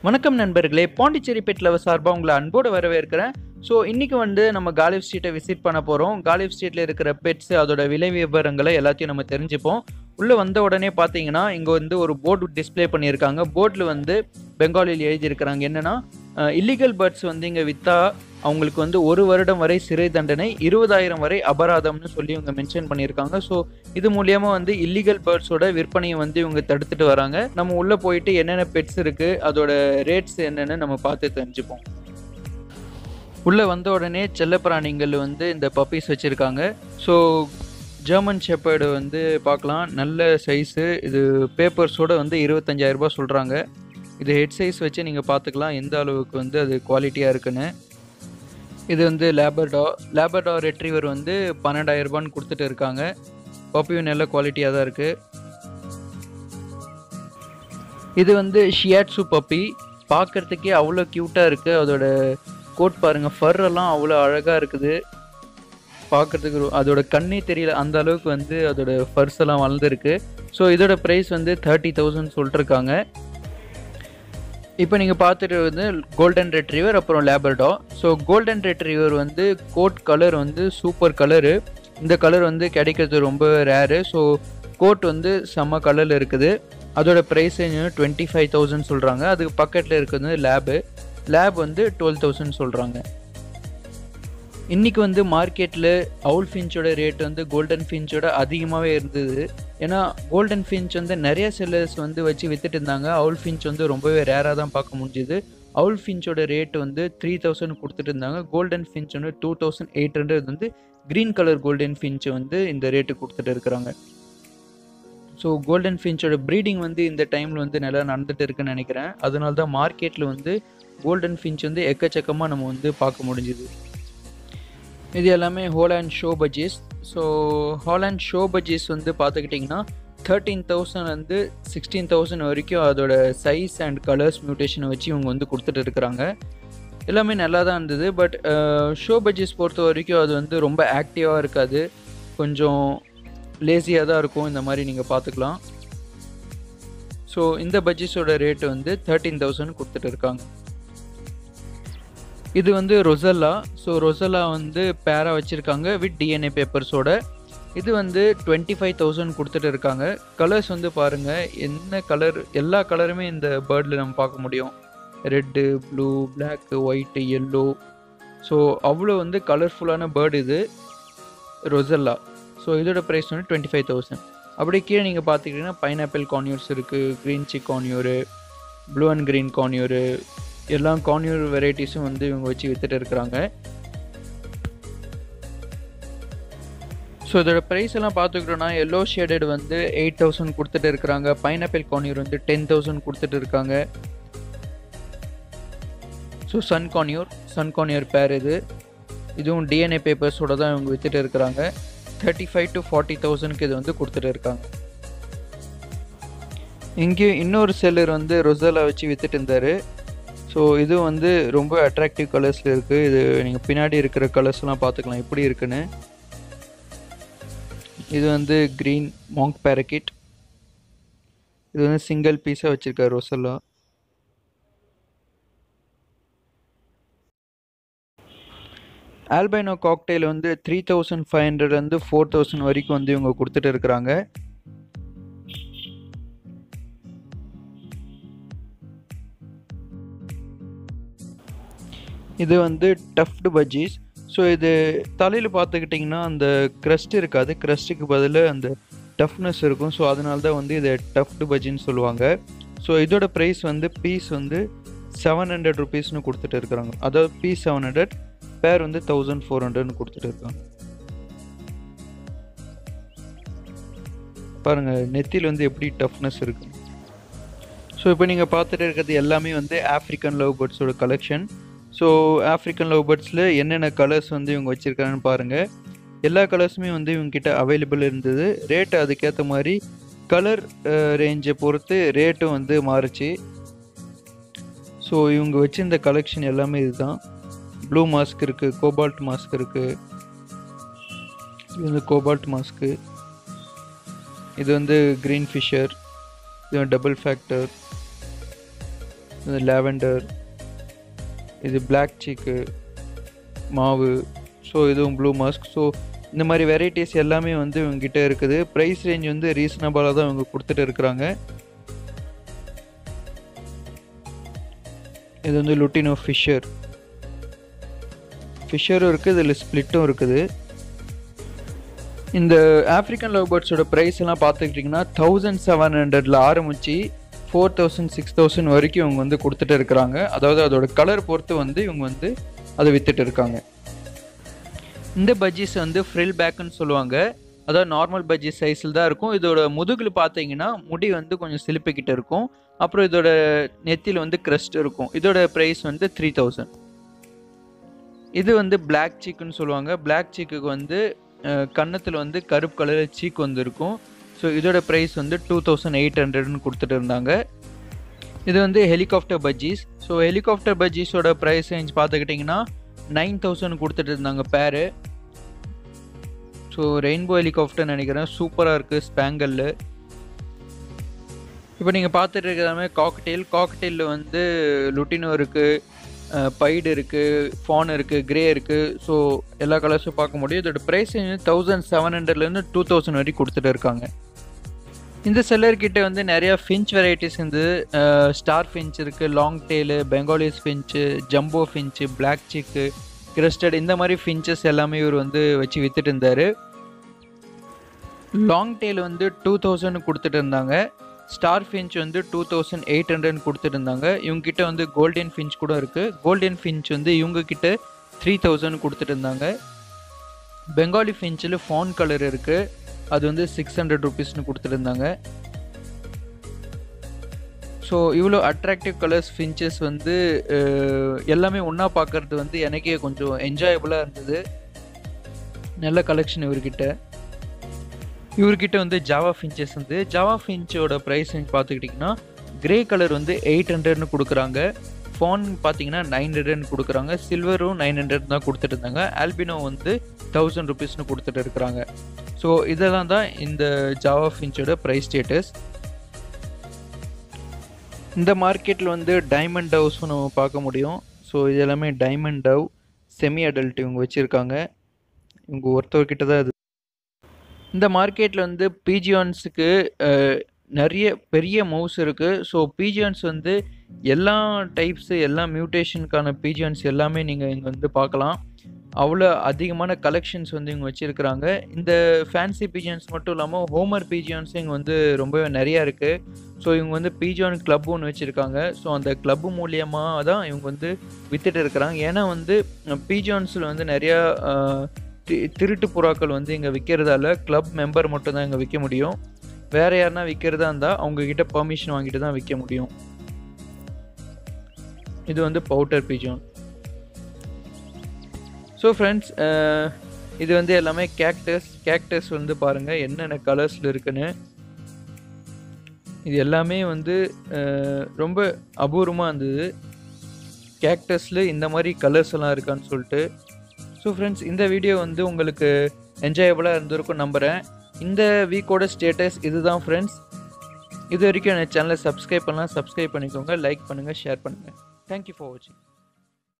வணக்கம் நண்பர்களே Pondicherry pet lover சார்பாக உங்களை அன்போடு வரவேற்கிறேன் ஸோ இன்றைக்கி வந்து நம்ம காலிஃப் ஸ்ட்ரீட்டை விசிட் பண்ண போகிறோம் காலிஃப் ஸ்ட்ரீட்டில் இருக்கிற பெட்ஸ் அதோட விலை விவரங்களை எல்லாத்தையும் நம்ம தெரிஞ்சுப்போம் உள்ளே வந்த உடனே பார்த்தீங்கன்னா இங்கே வந்து ஒரு போர்டு டிஸ்ப்ளே பண்ணியிருக்காங்க போர்டில் வந்து பெங்காலியில் எழுதியிருக்கிறாங்க என்னென்னா இல்லீகல் பேர்ட்ஸ் வந்து இங்கே விற்றா அவங்களுக்கு வந்து ஒரு வருடம் வரை சிறை தண்டனை இருபதாயிரம் வரை அபராதம்னு சொல்லி இவங்க மென்ஷன் பண்ணியிருக்காங்க ஸோ இது மூலியமா வந்து இல்லீகல் பேர்ட்ஸோட விற்பனையை வந்து இவங்க தடுத்துட்டு வராங்க நம்ம உள்ளே போயிட்டு என்னென்ன பெட்ஸ் இருக்குது அதோட ரேட்ஸ் என்னென்னு நம்ம பார்த்து தெரிஞ்சுப்போம் உள்ளே வந்த உடனே செல்லப்பிராணிகள் வந்து இந்த பப்பீஸ் வச்சுருக்காங்க ஸோ ஜெர்மன் ஷெப்பர்டு வந்து பார்க்கலாம் நல்ல சைஸு இது பேப்பர்ஸோட வந்து இருபத்தஞ்சாயிரம் ரூபாய் சொல்கிறாங்க இது ஹெட் சைஸ் வச்சு நீங்கள் பார்த்துக்கலாம் எந்த அளவுக்கு வந்து அது குவாலிட்டியாக இருக்குன்னு இது வந்து லேபர்டா லேபர்டா ரெட்ரீவர் வந்து பன்னெண்டாயிரம் ரூபான்னு கொடுத்துட்டு இருக்காங்க பப்பியும் நல்ல குவாலிட்டியாக தான் இருக்குது இது வந்து ஷியாட்ஸு பப்பி பார்க்குறதுக்கே அவ்வளோ க்யூட்டாக இருக்குது அதோட கோட் பாருங்கள் ஃபர் எல்லாம் அவ்வளோ அழகாக இருக்குது பார்க்குறதுக்கு ரொ- அதோட கண்ணே தெரியல அந்த அளவுக்கு வந்து அதோட ஃபர்ஸ் எல்லாம் வளர்ந்துருக்கு ஸோ இதோட ப்ரைஸ் வந்து தேர்ட்டி தௌசண்ட் சொல்லிட்டுருக்காங்க இப்போ நீங்கள் பார்த்துட்டு வந்து கோல்டன் ரெட்ரீவர் அப்புறம் லேபர்டா ஸோ கோல்டன் ரெட்ரீவர் வந்து கோட் கலர் வந்து சூப்பர் கலரு இந்த கலர் வந்து கிடைக்கிறது ரொம்ப ரேரு ஸோ கோட் வந்து செம்ம கலரில் இருக்குது அதோட ப்ரைஸ் டுவெண்ட்டி ஃபைவ் தௌசண்ட் சொல்கிறாங்க அதுக்கு பக்கத்தில் இருக்கிறது லேபு லேப் வந்து டுவெல் தௌசண்ட் சொல்கிறாங்க இன்றைக்கி வந்து மார்க்கெட்டில் அவுல் ஃபின்ச்சோட ரேட் வந்து கோல்டன் ஃபின்ச்சோட அதிகமாகவே இருந்தது ஏன்னா கோல்டன் ஃபின்ச் வந்து நிறைய செல்லர்ஸ் வந்து வச்சு வித்துட்டு இருந்தாங்க அவுல் ஃபின்ச் வந்து ரொம்பவே ரேராக தான் பார்க்க முடிஞ்சுது அவுல் ஃபின்ச்சோட ரேட் வந்து த்ரீ தௌசண்ட் கொடுத்துட்டு இருந்தாங்க கோல்டன் ஃபின்ச் வந்து டூ தௌசண்ட் எயிட் ஹண்ட்ரட் வந்து க்ரீன் கலர் கோல்டன் ஃபின்ச் வந்து இந்த ரேட்டு கொடுத்துட்டு இருக்கிறாங்க ஸோ கோல்டன் ஃபின்ச்சோட ப்ரீடிங் வந்து இந்த டைமில் வந்து நல்லா நடந்துட்டு இருக்குன்னு நினைக்கிறேன் அதனால தான் மார்க்கெட்டில் வந்து கோல்டன் ஃபின்ச் வந்து எக்கச்சக்கமாக நம்ம வந்து பார்க்க முடிஞ்சுது இது எல்லாமே Holland show budgies so Holland show budgies வந்து பார்த்துக்கிட்டிங்கன்னா தேர்ட்டீன் தௌசண்ட் வந்து சிக்ஸ்டீன் தௌசண்ட் வரைக்கும் அதோட சைஸ் அண்ட் கலர்ஸ் மியூட்டேஷனை வச்சு இவங்க வந்து கொடுத்துட்டு இருக்கிறாங்க எல்லாமே நல்லா தான் இருந்தது பட் ஷோ பஜ்ஜீஸ் பொறுத்த வரைக்கும் அது வந்து ரொம்ப ஆக்டிவாக இருக்காது கொஞ்சம் லேசியாக தான் இருக்கும் இந்த மாதிரி நீங்கள் பார்த்துக்கலாம் ஸோ இந்த பஜ்ஜீஸோட ரேட் வந்து தேர்ட்டீன் தௌசண்ட் கொடுத்துட்டு இருக்காங்க இது வந்து ரொசல்லா ஸோ ரொசல்லா வந்து பேரா வச்சுருக்காங்க வித் டிஎன்ஏ பேப்பர்ஸோட இது வந்து டுவெண்ட்டி ஃபைவ் தௌசண்ட் கொடுத்துட்டு இருக்காங்க கலர்ஸ் வந்து பாருங்கள் என்ன கலர் எல்லா கலருமே இந்த பேர்டில் நம்ம பார்க்க முடியும் red blue black white yellow so அவ்வளோ வந்து கலர்ஃபுல்லான பேர்டு இது ரொசல்லா ஸோ இதோட ப்ரைஸ் வந்து டுவெண்ட்டி ஃபைவ் தௌசண்ட் அப்படியே கீழே நீங்கள் பார்த்துக்கிட்டிங்கன்னா பைனாப்பிள் கான்யூர்ஸ் இருக்குது green cheek conure blue and green conure எல்லா கான்யூர் வெரைட்டிஸும் வந்து இவங்க வச்சு வித்துட்டு இருக்கிறாங்க ஸோ இதோட ப்ரைஸ் எல்லாம் பார்த்துக்கிட்டோன்னா எல்லோ ஷேடட் வந்து எயிட் தௌசண்ட் கொடுத்துட்டு இருக்கிறாங்க பைனாப்பிள் கான்யூர் வந்து டென் தௌசண்ட் கொடுத்துட்டு இருக்காங்க so sun conure sun conure pair இது இதுவும் டிஎன்ஏ பேப்பர்ஸோட தான் இவங்க வித்துட்டு இருக்கிறாங்க தேர்ட்டி ஃபைவ் டு ஃபார்ட்டி தௌசண்ட்க்கு இது வந்து கொடுத்துட்டு இருக்காங்க இங்கே இன்னொரு செல்லர் வந்து ரொசலா வச்சு வித்துட்டு இருந்தார் ஸோ இது வந்து ரொம்ப அட்ராக்டிவ் கலர்ஸில் இருக்குது இது நீங்கள் பின்னாடி இருக்கிற கலர்ஸ்லாம் பார்த்துக்கலாம் எப்படி இருக்குன்னு இது வந்து க்ரீன் மாங்க் பேரக்கிட் இது வந்து சிங்கிள் பீஸாக வச்சுருக்காரு ரொசல்லா ஆல்பைனோ காக்டெயில் வந்து த்ரீ தௌசண்ட் ஃபைவ் ஹண்ட்ரட்லேருந்து ஃபோர் தௌசண்ட் வரைக்கும் வந்து இவங்க கொடுத்துட்டு இருக்கிறாங்க இது வந்து டஃப்டு பஜ்ஜீஸ் ஸோ இது தலையில் பார்த்துக்கிட்டிங்கன்னா அந்த க்ரஸ்ட் இருக்காது க்ரஸ்ட்டுக்கு பதிலாக அந்த டஃப்னஸ் இருக்கும் ஸோ அதனால தான் வந்து இதை டஃப்டு பஜ்ஜின்னு சொல்லுவாங்க ஸோ இதோட ப்ரைஸ் வந்து பீஸ் வந்து செவன் ஹண்ட்ரட் ருபீஸ்னு கொடுத்துட்டு இருக்கிறாங்க அதாவது பீஸ் செவன் ஹண்ட்ரட் பேர் வந்து தௌசண்ட் ஃபோர் ஹண்ட்ரட்னு கொடுத்துட்டு இருக்காங்க பாருங்கள் நெத்தியில் வந்து எப்படி டஃப்னஸ் இருக்கு ஸோ இப்போ நீங்கள் பார்த்துட்டு இருக்கிறது எல்லாமே வந்து ஆஃப்ரிக்கன் லவ் பேர்ட்ஸோட கலெக்ஷன் ஸோ ஆஃப்ரிக்கன் லவ் பேர்ட்ஸில் என்னென்ன கலர்ஸ் வந்து இவங்க வச்சுருக்காங்கன்னு பாருங்கள் எல்லா கலர்ஸுமே வந்து இவங்ககிட்ட அவைலபிள் இருந்தது ரேட்டு அதுக்கேற்ற மாதிரி கலர் ரேஞ்சை பொறுத்து ரேட்டும் வந்து மாறுச்சு ஸோ இவங்க வச்சிருந்த கலெக்ஷன் எல்லாமே இதுதான் ப்ளூ மாஸ்க் இருக்குது கோபால்ட் மாஸ்க் இருக்குது இது வந்து கோபால்ட் மாஸ்க்கு இது வந்து க்ரீன் ஃபிஷர் இது டபுள் ஃபேக்டர் இது லேவெண்டர் இது பிளாக் சீக்கு மாவு ஸோ இதுவும் ப்ளூ மாஸ்க் ஸோ இந்த மாதிரி வெரைட்டிஸ் எல்லாமே வந்து இவங்ககிட்ட இருக்குது ப்ரைஸ் ரேஞ்ச் வந்து ரீசனபிளாக தான் இவங்க கொடுத்துட்டு இருக்கிறாங்க இது வந்து லுட்டினோ ஃபிஷர் ஃபிஷரும் இருக்குது இதில் ஸ்ப்ளிட்டும் இருக்குது இந்த ஆஃப்ரிக்கன் லவ் பேர்ட்ஸோட ப்ரைஸ் எல்லாம் பார்த்துக்கிட்டிங்கன்னா தௌசண்ட் செவன் ஹண்ட்ரடில் ஆரம்பித்து ஃபோர் தௌசண்ட் சிக்ஸ் தௌசண்ட் வரைக்கும் இவங்க வந்து கொடுத்துட்டு இருக்கிறாங்க அதாவது அதோட கலர் பொறுத்து வந்து இவங்க வந்து அதை வித்துட்டு இருக்காங்க இந்த பஜ்ஜீஸ் வந்து ஃப்ரில் பேக்குன்னு சொல்லுவாங்க அதாவது நார்மல் பஜ்ஜி சைஸில் தான் இருக்கும் இதோட முதுகில் பார்த்தீங்கன்னா முடி வந்து கொஞ்சம் சிலிப்பிக்கிட்டு இருக்கும் அப்புறம் இதோட நெத்தியில் வந்து க்ரஸ்ட் இருக்கும் இதோட ப்ரைஸ் வந்து த்ரீ தௌசண்ட் இது வந்து பிளாக் சீக்குன்னு சொல்லுவாங்க பிளாக் சீக்குக்கு வந்து கன்னத்தில் வந்து கருப்பு கலரில் சீக் வந்து இருக்கும் ஸோ இதோட ப்ரைஸ் வந்து டூ தௌசண்ட் எயிட் ஹண்ட்ரட்னு கொடுத்துட்டு இருந்தாங்க இது வந்து ஹெலிகாப்டர் பஜ்ஜீஸ் ஸோ ஹெலிகாப்டர் பஜ்ஜீஸோட ப்ரைஸ் ரேஞ்ச் பார்த்துக்கிட்டிங்கன்னா நைன் தௌசண்ட் கொடுத்துட்டு இருந்தாங்க பேரு ஸோ ரெயின்போ ஹெலிகாப்டர் நினைக்கிறேன் சூப்பராக இருக்குது ஸ்பேங்கல்லு இப்போ நீங்கள் பார்த்துட்டு இருக்கிறதாமே காக்டெயில் காக்டெயிலில் வந்து லுட்டினோ இருக்குது பைடு இருக்குது ஃபான் இருக்குது கிரே இருக்குது ஸோ எல்லா கலர்ஸும் பார்க்க முடியும் இதோட ப்ரைஸ் தௌசண்ட் செவன் ஹண்ட்ரட்லேருந்து டூ தௌசண்ட் வரைக்கும் கொடுத்துட்டு இருக்காங்க இந்த செல்லர் கிட்ட வந்து நிறையா ஃபின்ச் வெரைட்டிஸ் இருந்து ஸ்டார் ஃபின்ச் இருக்குது long tail Bengalese finch jumbo finch black cheek crested இந்த மாதிரி ஃபின்ச்சஸ் எல்லாமே இவர் வந்து வச்சு வித்துட்டு இருந்தார் லாங் டெய்ல் வந்து டூ தௌசண்ட் கொடுத்துட்டு இருந்தாங்க ஸ்டார் ஃபின்ச் வந்து டூ தௌசண்ட் எயிட் ஹண்ட்ரட் கொடுத்துட்டு இருந்தாங்க இவங்ககிட்ட வந்து கோல்டன் ஃபின்ச் கூட இருக்குது கோல்டன் ஃபின்ச் வந்து இவங்க கிட்ட த்ரீ தௌசண்ட் கொடுத்துட்டு இருந்தாங்க பெங்காலி ஃபின்ச்சில் ஃபான் கலர் இருக்குது அது வந்து சிக்ஸ் ஹண்ட்ரட் ருபீஸ்னு கொடுத்துருந்தாங்க ஸோ இவ்வளோ அட்ராக்டிவ் கலர்ஸ் ஃபின்ச்சஸ் வந்து எல்லாமே ஒன்றா பார்க்கறது வந்து எனக்கே கொஞ்சம் என்ஜாயபுளாக இருந்தது நல்ல கலெக்ஷன் இவர்கிட்ட இவர்கிட்ட வந்து ஜாவா ஃபின்ச்சஸ் வந்து ஜாவா ஃபின்ச்சோட ப்ரைஸ் பார்த்துக்கிட்டிங்கன்னா கிரே கலர் வந்து எயிட் ஹண்ட்ரட்னு கொடுக்குறாங்க ஃபோன் பார்த்தீங்கன்னா நைன் ஹண்ட்ரட்னு கொடுக்குறாங்க சில்வரும் நைன் ஹண்ட்ரட் தான் கொடுத்துட்டு இருந்தாங்க ஆல்பினோ வந்து தௌசண்ட் ருபீஸ்னு கொடுத்துட்டு இருக்கிறாங்க ஸோ இதெல்லாம் தான் இந்த ஜாவா ஃபின்ச்சோட ப்ரைஸ் ஸ்டேட்டஸ் இந்த மார்க்கெட்டில் வந்து டைமண்ட் டவ்ஸும் நம்ம பார்க்க முடியும் ஸோ இது எல்லாமே டைமண்ட் டவ் செமி அடல்ட் இவங்க வச்சுருக்காங்க இவங்க ஒருத்தவர்கிட்ட தான் இது இந்த மார்க்கெட்டில் வந்து பிஜியான்ஸுக்கு நிறைய பெரிய மவுஸ் இருக்குது ஸோ பிஜியான்ஸ் வந்து எல்லா டைப்ஸு எல்லா மியூட்டேஷனுக்கான பிஜியான்ஸ் எல்லாமே நீங்கள் இங்கே வந்து பார்க்கலாம் அவ்வளோ அதிகமான கலெக்ஷன்ஸ் வந்து இவங்க வச்சுருக்கிறாங்க இந்த ஃபேன்சி பிஜியான்ஸ் மட்டும் இல்லாமல் ஹோமர் பிஜியான்ஸும் இங்கே வந்து ரொம்பவே நிறையா இருக்குது ஸோ இவங்க வந்து பிஜியான் கிளப் ஒன்று வச்சுருக்காங்க ஸோ அந்த கிளப்பு மூலியமாக தான் இவங்க வந்து வித்துட்டு இருக்கிறாங்க ஏன்னா வந்து பிஜியான்ஸில் வந்து நிறையா திருட்டு புறாக்கள் வந்து இங்கே விற்கிறதால கிளப் மெம்பர் மட்டும் தான் இங்கே விற்க முடியும் வேறு யாருனா விற்கிறதா இருந்தால் அவங்கக்கிட்ட பர்மிஷன் வாங்கிட்டு தான் விற்க முடியும் இது வந்து பவுட்டர் பிஜான் ஸோ ஃப்ரெண்ட்ஸ் இது வந்து எல்லாமே கேக்டஸ் கேக்டஸ் வந்து பாருங்கள் என்னென்ன கலர்ஸில் இருக்குன்னு இது எல்லாமே வந்து ரொம்ப அபூர்வமாக இருந்தது கேக்டஸில் இந்த மாதிரி கலர்ஸ் எல்லாம் இருக்கான்னு சொல்லிட்டு ஸோ ஃப்ரெண்ட்ஸ் இந்த வீடியோ வந்து உங்களுக்கு என்ஜாயபுளாக இருந்திருக்கும் நம்புகிறேன் இந்த வீக்கோட ஸ்டேட்டஸ் இதுதான் ஃப்ரெண்ட்ஸ் இது வரைக்கும் என் சேனலை சப்ஸ்கிரைப் பண்ணலாம் சப்ஸ்கிரைப் பண்ணிக்கோங்க லைக் பண்ணுங்கள் ஷேர் பண்ணுங்கள் தேங்க்யூ ஃபார் வாட்சிங்